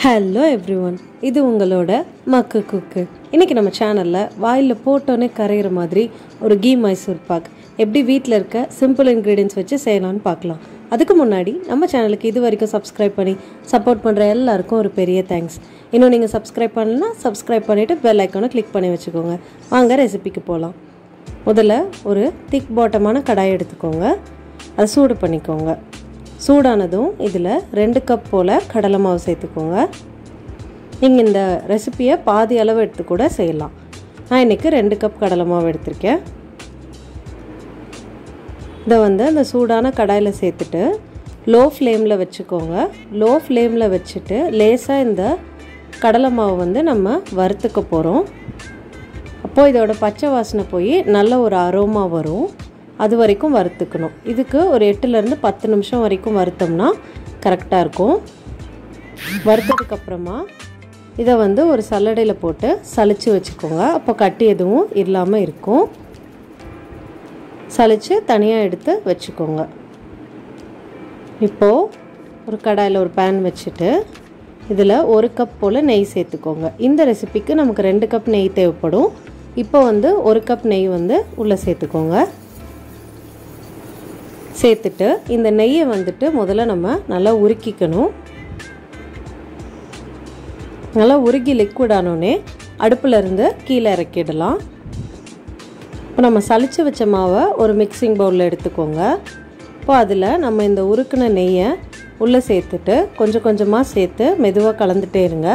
hello every one இது உங்களோட மக்கு குக்கு இன்றைக்கி நம்ம சேனலில் வாயில் போட்டோன்னே கரையிற மாதிரி ஒரு கீ மைசூர் பாக் எப்படி வீட்டில் இருக்க சிம்பிள் இன்க்ரீடியன்ஸ் வச்சு செய்யலாம்னு பார்க்கலாம் அதுக்கு முன்னாடி நம்ம சேனலுக்கு இது வரைக்கும் சப்ஸ்கிரைப் பண்ணி சப்போர்ட் பண்ணுற எல்லாருக்கும் ஒரு பெரிய தேங்க்ஸ் இன்னும் நீங்கள் சப்ஸ்கிரைப் பண்ணலன்னா சப்ஸ்கிரைப் பண்ணிவிட்டு பெல் ஐக்கானை கிளிக் பண்ணி வச்சுக்கோங்க வாங்க ரெசிபிக்கு போகலாம் முதல்ல ஒரு திக் பாட்டமான கடாய் எடுத்துக்கோங்க அதை சூடு பண்ணிக்கோங்க சூடானதும் இதில் ரெண்டு கப் போல் கடலை மாவு சேர்த்துக்கோங்க நீங்கள் இந்த ரெசிப்பியை பாதி அளவு எடுத்து கூட செய்யலாம் நான் இன்றைக்கி ரெண்டு கப் கடலை மாவு எடுத்திருக்கேன் இதை வந்து அந்த சூடான கடாயில் சேர்த்துட்டு லோ ஃப்ளேமில் வச்சுக்கோங்க லோ ஃப்ளேமில் வச்சுட்டு லேசாக இந்த கடலை மாவு வந்து நம்ம வறுத்துக்க போகிறோம் அப்போது இதோட பச்சை வாசனை போய் நல்ல ஒரு அரோமா வரும் அது வரைக்கும் வறுத்துக்கணும் இதுக்கு ஒரு எட்டுலேருந்து பத்து நிமிஷம் வரைக்கும் வறுத்தோம்னா கரெக்டாக இருக்கும் வறுத்ததுக்கப்புறமா இதை வந்து ஒரு சல்லடையில் போட்டு சளிச்சு வச்சுக்கோங்க அப்போ கட்டி எதுவும் இல்லாமல் இருக்கும் சளிச்சு தனியாக எடுத்து வச்சுக்கோங்க இப்போது ஒரு கடாயில் ஒரு பேன் வச்சுட்டு இதில் ஒரு கப் போல் நெய் சேர்த்துக்கோங்க இந்த ரெசிபிக்கு நமக்கு ரெண்டு கப் நெய் தேவைப்படும் இப்போ வந்து ஒரு கப் நெய் வந்து உள்ளே சேர்த்துக்கோங்க சேர்த்துட்டு இந்த நெய்யை வந்துட்டு முதல்ல நம்ம நல்லா உருக்கிக்கணும் நல்லா உருகி லிக்விட் ஆனோடனே அடுப்பில் இருந்து கீழே இறக்கிடலாம் இப்போ நம்ம சளிச்சு வச்ச மாவை ஒரு மிக்சிங் பவுலில் எடுத்துக்கோங்க இப்போ அதில் நம்ம இந்த உருக்குன நெய்யை உள்ளே சேர்த்துட்டு கொஞ்சம் கொஞ்சமாக சேர்த்து மெதுவாக கலந்துட்டே இருங்க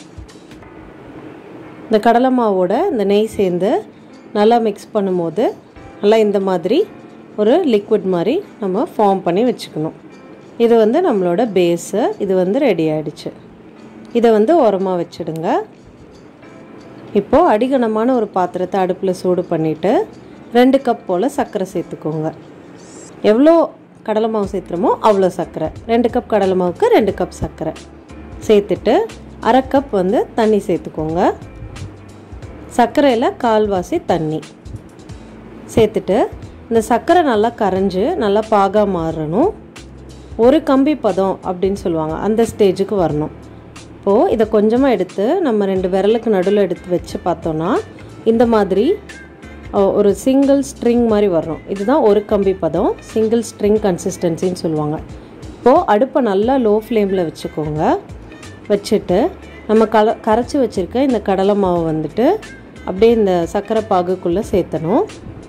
இந்த கடலை மாவோட இந்த நெய் சேர்ந்து நல்லா மிக்ஸ் பண்ணும்போது நல்லா இந்த மாதிரி ஒரு லிக்விட் மாதிரி நம்ம ஃபார்ம் பண்ணி வச்சுக்கணும் இது வந்து நம்மளோட பேஸு இது வந்து ரெடி ஆகிடுச்சு இதை வந்து உரமாக வச்சுடுங்க இப்போது அடிகனமான ஒரு பாத்திரத்தை அடுப்பில் சூடு பண்ணிவிட்டு ரெண்டு கப் போல் சர்க்கரை சேர்த்துக்கோங்க எவ்வளோ கடலை மாவு சேர்த்துறோமோ அவ்வளோ சர்க்கரை ரெண்டு கப் கடலை மாவுக்கு ரெண்டு கப் சர்க்கரை சேர்த்துட்டு அரை கப் வந்து தண்ணி சேர்த்துக்கோங்க சர்க்கரையில் கால்வாசி தண்ணி சேர்த்துட்டு இந்த சர்க்கரை நல்லா கரைஞ்சி நல்லா பாகாக மாறணும் ஒரு கம்பி பதம் அப்படின்னு சொல்லுவாங்க அந்த ஸ்டேஜுக்கு வரணும் இப்போது இதை கொஞ்சமாக எடுத்து நம்ம ரெண்டு விரலுக்கு நடுவில் எடுத்து வச்சு பார்த்தோன்னா இந்த மாதிரி ஒரு சிங்கிள் ஸ்ட்ரிங் மாதிரி வரணும் இதுதான் ஒரு கம்பி பதம் சிங்கிள் ஸ்ட்ரிங் கன்சிஸ்டன்சின்னு சொல்லுவாங்க இப்போது அடுப்பை நல்லா லோ ஃப்ளேமில் வச்சுக்கோங்க வச்சுட்டு நம்ம கல கரைச்சி வச்சுருக்க இந்த கடலை மாவு வந்துட்டு அப்படியே இந்த சர்க்கரை பாகுக்குள்ளே சேர்த்தணும்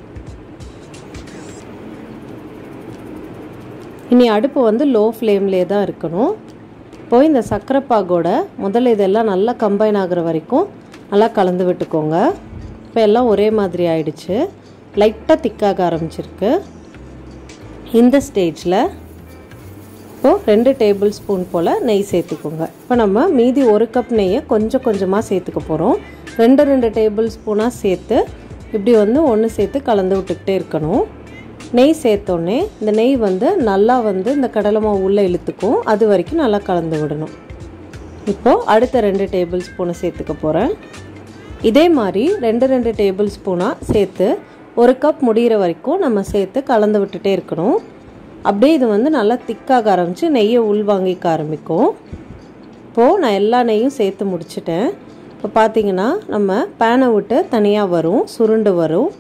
இனி அடுப்பு வந்து லோ ஃப்ளேம்லே தான் இருக்கணும் போய் இந்த சர்க்கரை பாகோட முதல்ல இதெல்லாம் நல்லா கம்பைன் ஆகிற வரைக்கும் நல்லா கலந்து விட்டுக்கோங்க இப்போ எல்லாம் ஒரே மாதிரி ஆயிடுச்சு லைட்டாக திக்காக ஆரம்பிச்சிருக்கு இந்த ஸ்டேஜில் இப்போது ரெண்டு டேபிள் ஸ்பூன் போல் நெய் சேர்த்துக்கோங்க இப்போ நம்ம மீதி ஒரு கப் நெய்யை கொஞ்சம் கொஞ்சமாக சேர்த்துக்க போகிறோம் ரெண்டு ரெண்டு டேபிள் ஸ்பூனாக சேர்த்து இப்படி வந்து ஒன்று சேர்த்து கலந்து விட்டுக்கிட்டே இருக்கணும் நெய் சேர்த்தோடனே இந்த நெய் வந்து நல்லா வந்து இந்த கடலை மாவு உள்ளே இழுத்துக்கும் அது வரைக்கும் நல்லா கலந்து விடணும் இப்போது அடுத்த ரெண்டு டேபிள் ஸ்பூனை சேர்த்துக்க போகிறேன் இதே மாதிரி ரெண்டு ரெண்டு டேபிள் ஸ்பூனாக சேர்த்து ஒரு கப் முடிகிற வரைக்கும் நம்ம சேர்த்து கலந்து விட்டுட்டே இருக்கணும் அப்படியே இது வந்து நல்லா திக்காக ஆரம்பித்து நெய்யை உள்வாங்கிக்க ஆரம்பிக்கும் இப்போது நான் எல்லா நெய்யும் சேர்த்து முடிச்சிட்டேன் இப்போ பார்த்தீங்கன்னா நம்ம பேனை விட்டு தனியாக வரும் சுருண்டு வரும்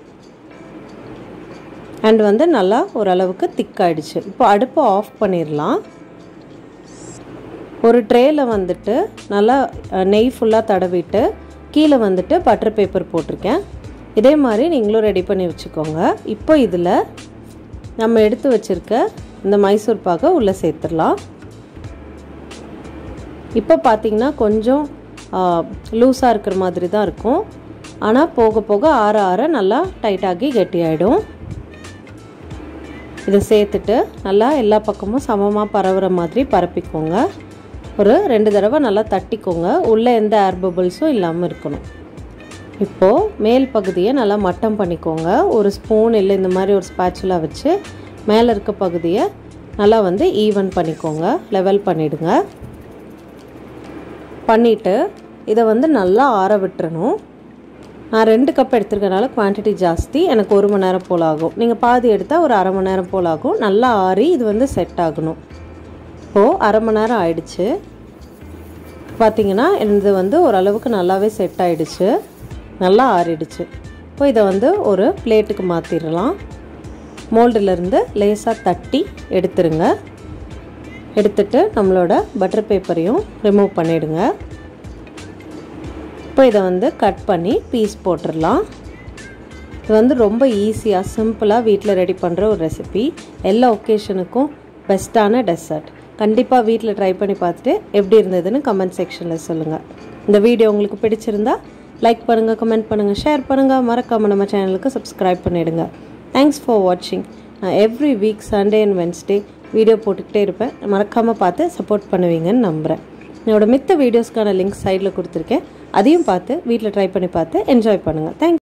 அண்ட் வந்து நல்லா ஓரளவுக்கு திக்காயிடுச்சு இப்போ அடுப்பை ஆஃப் பண்ணிடலாம் ஒரு ட்ரேயில் வந்துட்டு நல்லா நெய் ஃபுல்லாக தடவிட்டு கீழே வந்துட்டு பட்டர் பேப்பர் போட்டிருக்கேன் இதே மாதிரி நீங்களும் ரெடி பண்ணி வச்சுக்கோங்க இப்போ இதில் நம்ம எடுத்து வச்சுருக்க இந்த மைசூர் பாகை உள்ளே சேர்த்துடலாம் இப்போ பார்த்திங்கன்னா கொஞ்சம் லூஸாக இருக்கிற மாதிரி தான் இருக்கும் ஆனால் போக போக ஆற ஆற நல்லா டைட்டாகி கெட்டியாயிடும் இதை சேர்த்துட்டு நல்லா எல்லா பக்கமும் சமமாக பரவுற மாதிரி பரப்பிக்கோங்க ஒரு ரெண்டு தடவை நல்லா தட்டிக்கோங்க உள்ளே எந்த ஏர் பபிள்ஸும் இல்லாமல் இருக்கணும் இப்போது மேல் பகுதியை நல்லா மட்டம் பண்ணிக்கோங்க ஒரு ஸ்பூன் இல்லை இந்த மாதிரி ஒரு ஸ்பேச்சுலா வச்சு மேலே இருக்க பகுதியை நல்லா வந்து ஈவன் பண்ணிக்கோங்க லெவல் பண்ணிவிடுங்க பண்ணிவிட்டு இதை வந்து நல்லா ஆற விட்டுறணும் நான் ரெண்டு கப் எடுத்துருக்கனால குவான்டிட்டி ஜாஸ்தி எனக்கு ஒரு மணி நேரம் போல் ஆகும் நீங்கள் பாதி எடுத்தால் ஒரு அரை மணி நேரம் போல் ஆகும் நல்லா ஆறி இது வந்து செட் ஆகணும் இப்போது அரை மணி நேரம் ஆயிடுச்சு பார்த்தீங்கன்னா இது வந்து ஓரளவுக்கு நல்லாவே செட் ஆயிடுச்சு நல்லா ஆறிடுச்சு இப்போ இதை வந்து ஒரு பிளேட்டுக்கு மாற்றிடலாம் மோல்டிலேருந்து லேசாக தட்டி எடுத்துருங்க எடுத்துட்டு நம்மளோட பட்டர் பேப்பரையும் ரிமூவ் பண்ணிவிடுங்க இப்போ இதை வந்து கட் பண்ணி பீஸ் போட்டுடலாம் இது வந்து ரொம்ப ஈஸியாக சிம்பிளாக வீட்டில் ரெடி பண்ணுற ஒரு ரெசிபி எல்லா ஒகேஷனுக்கும் பெஸ்ட்டான டெசர்ட் கண்டிப்பாக வீட்டில் ட்ரை பண்ணி பார்த்துட்டு எப்படி இருந்ததுன்னு கமெண்ட் செக்ஷனில் சொல்லுங்கள் இந்த வீடியோ உங்களுக்கு பிடிச்சிருந்தா லைக் பண்ணுங்கள் கமெண்ட் பண்ணுங்கள் ஷேர் பண்ணுங்கள் மறக்காமல் நம்ம சேனலுக்கு சப்ஸ்கிரைப் பண்ணிவிடுங்க தேங்க்ஸ் ஃபார் வாட்சிங் நான் every week Sunday and Wednesday video போட்டுக்கிட்டே இருப்பேன் மறக்காமல் பார்த்து சப்போர்ட் பண்ணுவீங்கன்னு நம்புகிறேன் என்னோட மித்த வீடியோஸ்க்கான லிங்க் சைடில் கொடுத்துருக்கேன் அதையும் பார்த்து வீட்டில் ட்ரை பண்ணி பார்த்து என்ஜாய் பண்ணுங்கள் தேங்க்